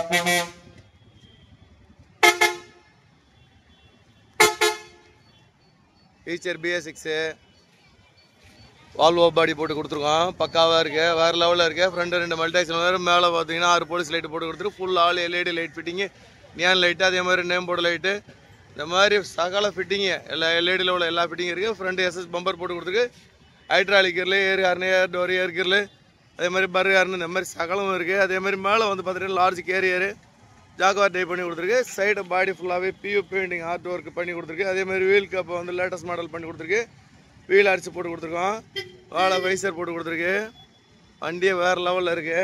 feature BS six Volvo body போட்டு கொடுத்துருக்கோம் பக்காவாக இருக்கு வேறு லெவலில் இருக்கு ஃப்ரண்ட் ரெண்டு மல்டாக்சல் வேறு மேலே பார்த்தீங்கன்னா ஆறு போலீஸ் லைட்டு போட்டு கொடுத்துரு full all LED light fitting neon light அதே மாதிரி நேம் போர்டு லைட்டு இந்த மாதிரி சகல ஃபிட்டிங்கு எல்லா எல்இடியில் உள்ள எல்லா ஃபிட்டிங்கும் இருக்குது ஃப்ரண்ட் எஸ்எஸ் பம்பர் போட்டு கொடுத்துருக்கு ஹைட்ராலிக் கியர்ல air horn air door air கியர்ல அதே மாதிரி பர் ஹார்னு இந்த மாதிரி சகலமும் இருக்குது அதே மாதிரி மேலே வந்து பார்த்தீங்கன்னா லார்ஜ் கேரியர் ஜாகுவார் டைப் பண்ணி கொடுத்துருக்கு சைடு பாடி ஃபுல்லாகவே பியூ பெயிண்டிங் ஆர்ட் ஒர்க் பண்ணி கொடுத்துருக்கு அதே மாதிரி வீல் கப் வந்து லேட்டஸ்ட் மாடல் பண்ணி கொடுத்துருக்கு வீல் அடிச்சு போட்டு கொடுத்துருக்கோம் வாழை வைசர் போட்டு கொடுத்துருக்கு வண்டியே வேறு லெவலில் இருக்கு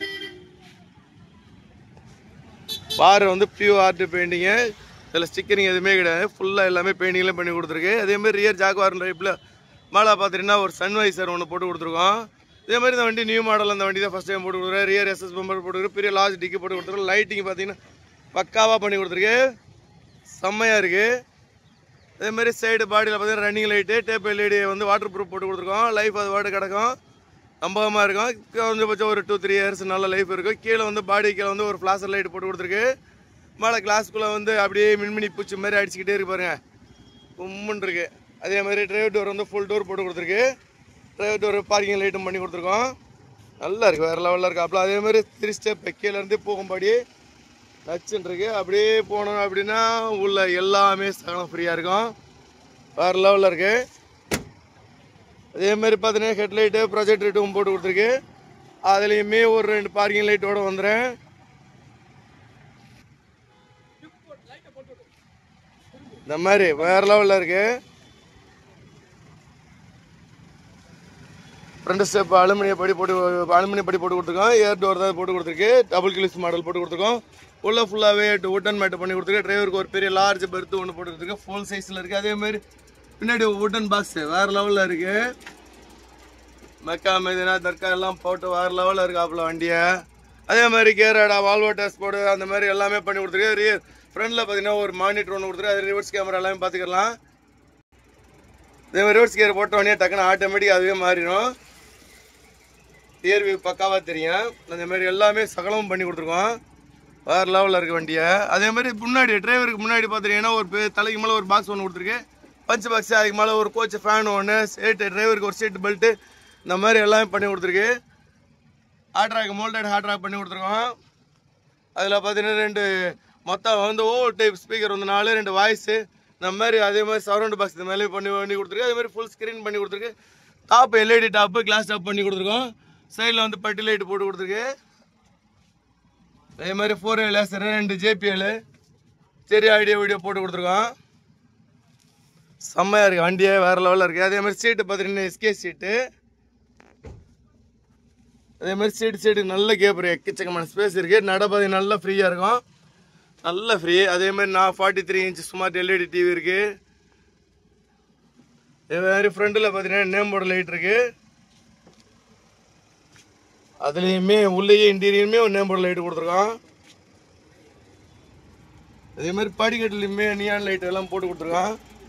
பார் வந்து பியூ ஆர்ட் பெயிண்டிங்கு இதில் ஸ்டிக்கரிங் எதுவுமே கிடையாது ஃபுல்லாக எல்லாமே பெயிண்டிங்லாம் பண்ணி கொடுத்துருக்கு அதே மாதிரி ரியர் ஜாகுவார் டைப்பில் மேலே பார்த்துட்டிங்கன்னா ஒரு சன்வைசர் ஒன்று போட்டு கொடுத்துருக்கோம் இதே மாதிரி இந்த வண்டி நியூ மாடல் அந்த வண்டி தான் ஃபஸ்ட் டைம் போட்டு கொடுக்குறேன் ரியர் எஸ்எஸ் பம்பர் போட்டு கொடுக்குறேன் பெரிய லார்ஜ் டிக்கி போட்டு கொடுத்துருக்கோம் லைட்டிங் பார்த்தீங்கன்னா பக்காவாக பண்ணி கொடுத்துருக்கு செம்மையாக இருக்குது அதே மாதிரி சைடு பாடியில் பார்த்தீங்கன்னா ரன்னிங் லைட்டு டேப் எல்இடி வந்து வாட்டர் ப்ரூஃப் போட்டு கொடுத்துருக்கோம் லைஃப் அது வாட்டு கிடக்கும் நம்பகமாக இருக்கும் கொஞ்சம் ஒரு டூ த்ரீ இயர்ஸ் நல்ல லைஃப் இருக்கும் கீழே வந்து பாடி கீழே வந்து ஒரு ஃப்ளாஷர் லைட் போட்டு கொடுத்துருக்கு மேலே கிளாஸ்க்குள்ளே வந்து அப்படியே மின்மினி பூச்சி மாதிரி அடிச்சுக்கிட்டே இருக்கு பாருங்க உம்முன்னு இருக்கு அதே மாதிரி டிரைவர் டோர் வந்து ஃபுல் டோர் போட்டு கொடுத்துருக்கு டிரைவர் டோர் பார்க்கிங் லைட்டும் பண்ணி கொடுத்துருக்கோம் நல்லா இருக்கு வேறு லெவலில் இருக்கு அப்போ அதே மாதிரி த்ரீ ஸ்டெப் கீழேருந்து போகும்படி நச்சுன்னு இருக்கு அப்படியே போனோம் அப்படின்னா உள்ள எல்லாமே சகலம் ஃப்ரீயாக இருக்கும் வேறு லெவலில் இருக்கு அதே மாதிரி பார்த்தீங்கன்னா ஹெட்லைட்டு ப்ரொஜெக்ட் லைட்டும் போட்டு கொடுத்துருக்கு அதுலேயுமே ஒரு ரெண்டு பார்க்கிங் லைட்டோட வந்துடுறேன் இந்த மாதிரி வேறு லெவலில் இருக்கு ஃப்ரண்ட் ஸ்டெப் அலுமினிய படி போட்டு அலுமினிய படி போட்டு கொடுத்துருக்கோம் ஏர் டோர் தான் போட்டு கொடுத்துருக்கு டபுள் கிளிஸ் மாடல் போட்டு கொடுத்துருக்கோம் உள்ள ஃபுல்லாகவே உட்டன் மேட் பண்ணி கொடுத்துருக்கு டிரைவருக்கு ஒரு பெரிய லார்ஜ் பெர்த் ஒன்று போட்டு கொடுத்துருக்கு ஃபுல் சைஸில் இருக்குது அதே மாதிரி பின்னாடி உட்டன் பாக்ஸ் வேறு லெவலில் இருக்குது மெக்கா மெதினா தர்கா எல்லாம் போட்டு வேறு லெவலில் இருக்காப்புல வண்டியை அதே மாதிரி கேரடா வால்வோ டெஸ்ட் போர்டு அந்த மாதிரி எல்லாமே பண்ணி கொடுத்துருக்கு ரியர் ஃப்ரண்டில் பார்த்தீங்கன்னா ஒரு மானிட்டர் ஒன்று கொடுத்துருக்கு அது ரிவர்ஸ் கேமரா எல்லாமே பார்த்துக்கலாம் இதே மாதிரி ரிவர்ஸ் கியர் போட்ட உடனே டக்குன்னு ஆட்டோமேட்டிக் அதுவே மாறிடும் ரியர் வியூ பக்காவாக தெரியும் அந்த மாதிரி எல்லாமே சகலமும் பண்ணி கொடுத்துருக்கோம் வேறு லெவலில் இருக்க வண்டியை அதே மாதிரி முன்னாடி டிரைவருக்கு முன்னாடி பார்த்துட்டீங்கன்னா ஒரு பெ- தலைக்கு மேலே ஒரு பாக்ஸ் ஒன்று கொடுத்துருக்கு பஞ்ச் பாக்ஸ் அதுக்கு மேலே ஒரு கோச் ஃபேன் ஒன்று சீட்டு டிரைவருக்கு ஒரு சீட் பெல்ட்டு இந்த மாதிரி எல்லாமே பண்ணி கொடுத்துருக்கு hard rock moulded hard rock பண்ணி கொடுத்துருக்கோம் அதில் பார்த்தீங்கன்னா ரெண்டு மொத்தம் வந்து ஓ டைப் ஸ்பீக்கர் வந்து நாலு ரெண்டு வாய்ஸு இந்த மாதிரி அதே மாதிரி சரௌண்ட் பாக்ஸ் இந்த மாதிரி பண்ணி பண்ணி கொடுத்துருக்கு அதே மாதிரி ஃபுல் ஸ்க்ரீன் பண்ணி கொடுத்துருக்கு top LED top glass top பண்ணி கொடுத்துருக்கோம் சைடில் வந்து பட்டி லைட் போட்டு கொடுத்துருக்கு அதே மாதிரி ஃபோர் லேசர் ரெண்டு ஜேபிஎல் சரி ஐடியா வீடியோ போட்டு கொடுத்துருக்கோம் செம்மையாக இருக்குது வண்டியே வேறு லெவலில் இருக்குது அதே மாதிரி சீட்டு பார்த்தீங்கன்னா எஸ்கே சீட்டு அதே மாதிரி சீட்டு சீட்டு நல்ல கேப்பர் எக்கச்சக்கமான ஸ்பேஸ் இருக்குது நடபாதை நல்லா ஃப்ரீயாக இருக்கும் நல்ல ஃப்ரீ அதே மாதிரி நான் forty three inch smart LED TV இருக்குது அதே மாதிரி ஃப்ரண்ட்டில் பார்த்தீங்கன்னா நேம் போர்டு லைட் இருக்குது அதுலேயுமே உள்ளேயே இன்டீரியருமே ஒரு நேம் போர்டு லைட் கொடுத்துருக்கோம் அதே மாதிரி படிக்கட்டுலையுமே நியான் லைட் எல்லாம் போட்டு கொடுத்துருக்கோம்